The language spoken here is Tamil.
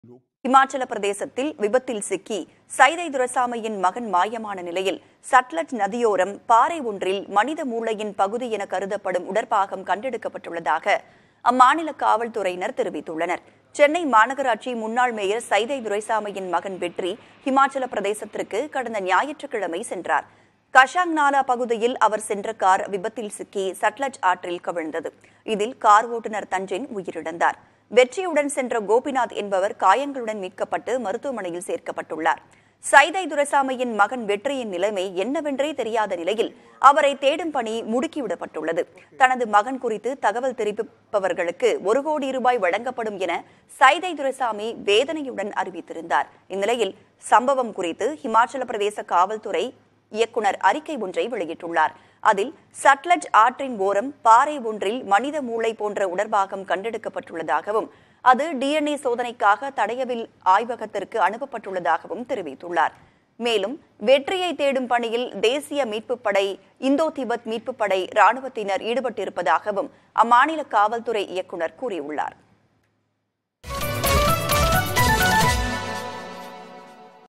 இமாச்சல பிரதேசத்தில் விபத்தில் சிக்கி சைதை துரசாமியின் மகன் மாயமான நிலையில் சட்லஜ் நதியோரம் பாறை ஒன்றில் மனித மூளையின் பகுதி என கருதப்படும் உடற்பாகம் கண்டெடுக்கப்பட்டுள்ளதாக அம்மாநில காவல்துறையினர் தெரிவித்துள்ளனர் சென்னை மாநகராட்சி முன்னாள் மேயர் சைதை துரைசாமியின் மகன் வெற்றி இமாச்சல பிரதேசத்திற்கு கடந்த ஞாயிற்றுக்கிழமை சென்றார் கஷாங் நாலா பகுதியில் அவர் சென்ற கார் விபத்தில் சிக்கி சட்லஜ் ஆற்றில் கவிழ்ந்தது இதில் கார் ஓட்டுநர் தஞ்சின் உயிரிழந்தார் வெற்றியுடன் சென்ற கோபிநாத் என்பவர் காயங்களுடன் மீட்கப்பட்டு மருத்துவமனையில் சேர்க்கப்பட்டுள்ளார் சைதை துரைசாமியின் மகன் வெற்றியின் நிலைமை என்னவென்றே தெரியாத நிலையில் அவரை தேடும் பணி முடுக்கிவிடப்பட்டுள்ளது தனது மகன் குறித்து தகவல் தெரிவிப்பவர்களுக்கு ஒரு கோடி ரூபாய் வழங்கப்படும் என சைதை துரைசாமி வேதனையுடன் அறிவித்திருந்தார் இந்நிலையில் சம்பவம் குறித்து இமாச்சல பிரதேச காவல்துறை இயக்குனர் அறிக்கை ஒன்றை வெளியிட்டுள்ளார் அதில் சட்லஜ் ஆற்றின் ஓரம் பாறை ஒன்றில் மனித மூளை போன்ற உடற்பாகம் கண்டெடுக்கப்பட்டுள்ளதாகவும் அது டிஎன்ஏ சோதனைக்காக தடயவில் ஆய்வகத்திற்கு அனுப்பப்பட்டுள்ளதாகவும் தெரிவித்துள்ளார் மேலும் வெற்றியை தேடும் பணியில் தேசிய மீட்புப் படை இந்தோ திபெத் மீட்புப் படை ராணுவத்தினர் ஈடுபட்டிருப்பதாகவும் அம்மாநில காவல்துறை இயக்குனர் கூறியுள்ளார்